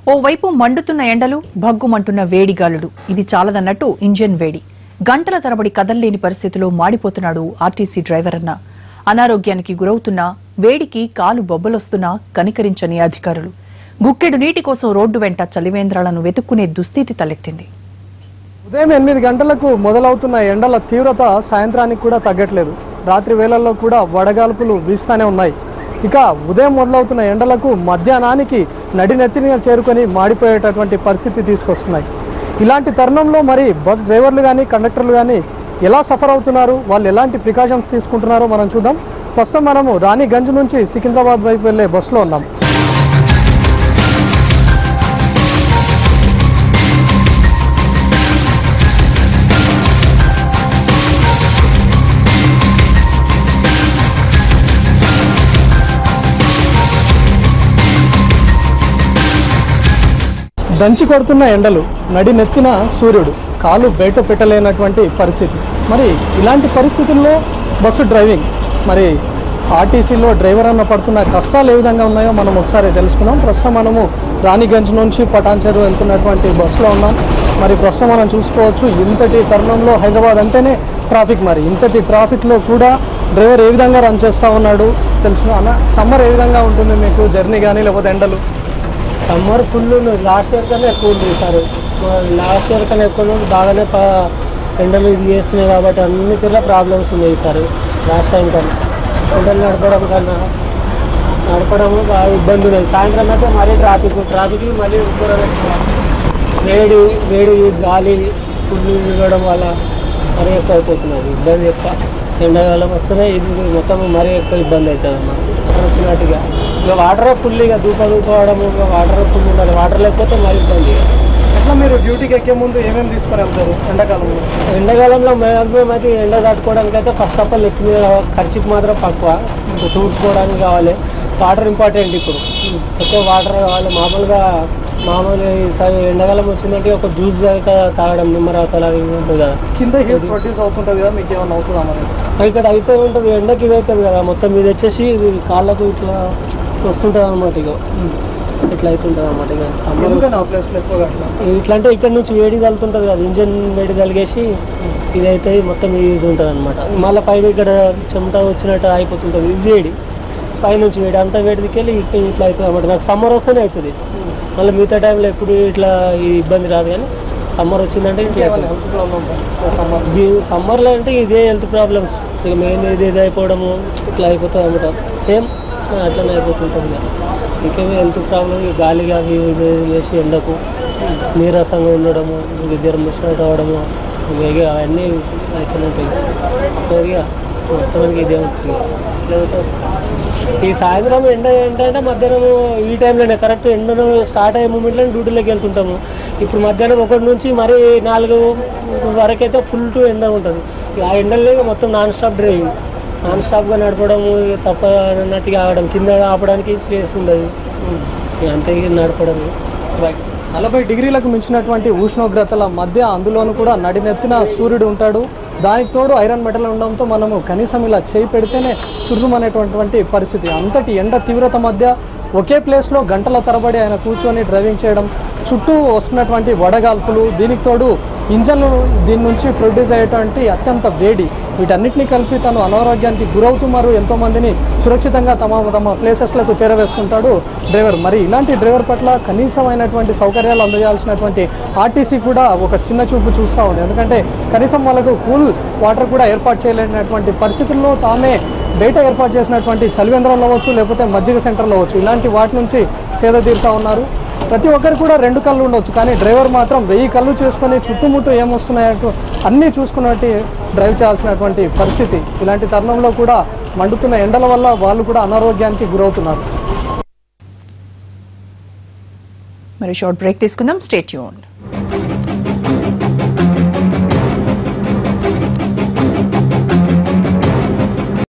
ఓవైపు మండుతున్న ఎండలు భగ్గుమంటున్న వేడిగాలుడు ఇది చాలదన్నట్టు ఇంజిన్ వేడి గంటల తరబడి కదల్లేని పరిస్థితిలో మాడిపోతున్నాడు ఆర్టీసీ డ్రైవర్ అన్న అనారోగ్యానికి గురవుతున్నా వేడికి కాలు బొబ్బలొస్తున్నా కనికరించని అధికారులు గుక్కెడు నీటి కోసం రోడ్డు వెంట చలివేంద్రాలను వెతుక్కునే దుస్థితి తలెత్తింది ఉదయం ఎనిమిది గంటలకు మొదలవుతున్న ఎండల తీవ్రత సాయంత్రానికి కూడా తగ్గట్లేదు రాత్రి వేళల్లో కూడా వడగాల్పులు వీస్తానే ఉన్నాయి ఇక ఉదయం మొదలవుతున్న ఎండలకు మధ్యాహ్నానికి నడినెత్తిని చేరుకొని మాడిపోయేటటువంటి పరిస్థితి తీసుకొస్తున్నాయి ఇలాంటి తరుణంలో మరి బస్ డ్రైవర్లు కానీ కండక్టర్లు కానీ ఎలా సఫర్ అవుతున్నారు వాళ్ళు ఎలాంటి ప్రికాషన్స్ తీసుకుంటున్నారో మనం చూద్దాం ప్రస్తుతం మనము రాణిగంజ్ నుంచి సికింద్రాబాద్ వైపు వెళ్ళే బస్సులో ఉన్నాం దంచి కొడుతున్న ఎండలు నడి నెత్తిన సూర్యుడు కాలు బయట పెట్టలేనటువంటి పరిస్థితి మరి ఇలాంటి పరిస్థితుల్లో బస్సు డ్రైవింగ్ మరి ఆర్టీసీలో డ్రైవర్ అన్న పడుతున్న కష్టాలు ఏ విధంగా ఉన్నాయో మనం ఒకసారి తెలుసుకుందాం ప్రస్తుతం మనము రాణిగంజ్ నుంచి పటాన్చెరు వెళ్తున్నటువంటి బస్సులో ఉన్నాం మరి ప్రస్తుతం మనం చూసుకోవచ్చు ఇంతటి తరుణంలో హైదరాబాద్ అంటేనే ట్రాఫిక్ మరి ఇంతటి ట్రాఫిక్లో కూడా డ్రైవర్ ఏ విధంగా రన్ చేస్తూ ఉన్నాడు తెలుసుకున్నా అన్న సమ్మర్ ఏ విధంగా ఉంటుంది మీకు జర్నీ కానీ లేకపోతే ఎండలు సమ్మర్ ఫుల్ లాస్ట్ ఇయర్ కన్నా ఎక్కువ ఉంది సార్ లాస్ట్ ఇయర్ కన్నా ఎక్కువ ఉంది బాగానే ప- ఎండలు ఇది చేస్తున్నాయి కాబట్టి అన్ని తీరులో ప్రాబ్లమ్స్ ఉన్నాయి సార్ లాస్ట్ టైం కన్నా ఎండలు నడపడం కన్నా నడపడం బాగా ఇబ్బంది ఉన్నాయి సాయంత్రం అయితే మరీ ట్రాఫిక్ ట్రాఫిక్ మళ్ళీ ఉబ్బరం ఎక్కువ. వేడి వేడి గాలి ఫుల్ ఇవ్వడం వల్ల మరీ ఎక్కువ అయిపోతున్నది ఇబ్బంది ఎక్కువ ఎండాకాలం వస్తేనే ఇది మొత్తం మరీ ఎక్కువ ఇబ్బంది అవుతుంది అన్నమాట వచ్చినట్టుగా ఇక వాటర్ ఫుల్ ఇక దూప దూపడం ఇక వాటర్ ఫుల్ ఉండాలి వాటర్ లేకపోతే మరీ ఇబ్బంది ఇక. ఎట్లా మీరు డ్యూటీకి ఎక్కే ముందు ఏమేమి తీసుకొని వెళ్తారు ఎండాకాలంలో ఎండాకాలంలో మ్యాక్సిమం అయితే ఎండ తట్టుకోవడానికి అయితే ఫస్ట్ ఆఫ్ ఆల్ ఎత్తి మీద ఖర్చుకి మాత్రం తక్కువ ఇంకా తుడుచుకోవడానికి కావాలి వాటర్ ఇంపార్టెంట్ ఇప్పుడు ఎక్కువ వాటర్ కావాలి మామూలుగా మామూలు ఈసారి ఎండాకాలం వచ్చిందంటే ఒక జ్యూస్ దాకా తాగడం నిమ్మరసాలు అవి ఇవి ఉంటుంది కదా కింద హీట్ ప్రొడ్యూస్ అవుతుంటుంది కదా మీకు ఏమైనా అవుతుందా మరి ఇక్కడ అయితే ఉంటుంది ఎండకి ఇది అవుతుంది కదా మొత్తం ఇది వచ్చేసి ఇది కాళ్ళకు ఇట్లా వస్తుంటుంది అనమాట ఇక ఇట్లా అవుతుంటుంది అనమాట ఇక సమ్మర్ ఎందుకని ఆ ప్లేస్లో ఎక్కువగా అట్లా ఇట్లా అంటే ఇక్కడ నుంచి వేడి తగులుతుంటుంది కదా ఇంజన్ వేడి తలిగేసి ఇది అయితే మొత్తం ఇది ఉంటుంది అనమాట మళ్ళీ పైన ఇక్కడ చెమట వచ్చినట్టు అయిపోతుంటుంది ఇది వేడి పైనుంచి వేడి అంతా వేడి దిక్కెళ్ళి ఇక్కడ ఇట్లా అవుతుంది అనమాట నాకు సమ్మర్ వస్తేనే అవుతుంది మళ్ళీ మిగతా టైంలో ఎప్పుడు ఇట్లా ఈ ఇబ్బంది రాదు కానీ సమ్మర్ వచ్చిందంటే ఇట్లా ఏమైనా అవుతుంది హెల్త్ ప్రాబ్లమ్ సమ్మర్ ఇది సమ్మర్లో అంటే ఇదే హెల్త్ ప్రాబ్లమ్స్ ఇక మెయిన్ ఇది ఇది అయిపోవడము ఇట్లా అయిపోతుంది అనమాట సేమ్ అట్లనే అయిపోతుంటుంది ఇక ఇంకేమీ హెల్త్ ప్రాబ్లమ్ ఇక గాలిగా అవి ఇవి చేసి ఎండకు నీరసంగా ఉండడము ఇక జ్వరం వచ్చినట్టు అవడము ఇక ఇక అవన్నీ అయితేనే ఉంటాయి కొద్దిగా మొత్తానికి ఇదే ఉంటుంది ఇట్లా ఉంటుంది. ఈ సాయంత్రం ఎండ ఏంటంటే మధ్యాహ్నం ఈ టైంలోనే కరెక్ట్ ఎండను స్టార్ట్ అయ్యే మూమెంట్లో డ్యూటీలోకి వెళ్తుంటాము ఇప్పుడు మధ్యాహ్నం ఒకటి నుంచి మరీ నాలుగు వరకు అయితే ఫుల్ టు ఎండ ఉంటుంది ఇక ఆ ఎండలో ఇక మొత్తం నాన్ స్టాప్ డ్రైవింగ్ నాన్ స్టాప్గా నడపడము ఇక తప్ప అన్నట్టుగా ఆగడం కింద ఆపడానికి ప్లేస్ ఉండదు ఇక అంతే ఇక నడపడం రైట్ నలభై డిగ్రీలకు మించినటువంటి ఉష్ణోగ్రతల మధ్య అందులోనూ కూడా నడినెత్తిన సూర్యుడు ఉంటాడు దానికి తోడు ఐరన్ మెటల్ ఉండడంతో మనము కనీసం ఇలా చేయి పెడితేనే సుర్రుమనేటువంటి పరిస్థితి అంతటి ఎండ తీవ్రత మధ్య ఒకే ప్లేస్లో గంటల తరబడి ఆయన కూర్చొని డ్రైవింగ్ చేయడం చుట్టూ వస్తున్నటువంటి వడగాల్పులు దీనికి తోడు ఇంజన్ దీని నుంచి ప్రొడ్యూస్ అయ్యేటువంటి అత్యంత వేడి వీటన్నిటిని కలిపి తను అనారోగ్యానికి గురవుతూ మరి ఎంతో మందిని సురక్షితంగా తమ తమ ప్లేసెస్లకు చేరవేస్తుంటాడు డ్రైవర్ మరి ఇలాంటి డ్రైవర్ పట్ల కనీసమైనటువంటి సౌకర్యాలు అందజేయాల్సినటువంటి ఆర్టీసీ కూడా ఒక చిన్న చూపు చూస్తూ ఉంది ఎందుకంటే కనీసం వాళ్ళకు కూల్ వాటర్ కూడా ఏర్పాటు చేయలేనటువంటి పరిస్థితుల్లో తామే బయట ఏర్పాటు చేసినటువంటి చలివేంద్రంలో అవ్వచ్చు లేకపోతే మజ్జిగ సెంటర్లో అవ్వచ్చు ఇలాంటి వాటి నుంచి సేద తీరుతా ఉన్నారు ప్రతి ఒక్కరు కూడా రెండు కళ్ళు ఉండొచ్చు కానీ డ్రైవర్ మాత్రం వెయ్యి కళ్ళు చేసుకొని చుట్టుముట్టు ఏమొస్తున్నాయో అన్నీ చూసుకున్నట్టు డ్రైవ్ చేయాల్సినటువంటి పరిస్థితి ఇలాంటి తరుణంలో కూడా మండుతున్న ఎండల వల్ల వాళ్ళు కూడా అనారోగ్యానికి గురవుతున్నారు మరి షార్ట్ బ్రేక్ తీసుకుందాం స్టేట్ యూన్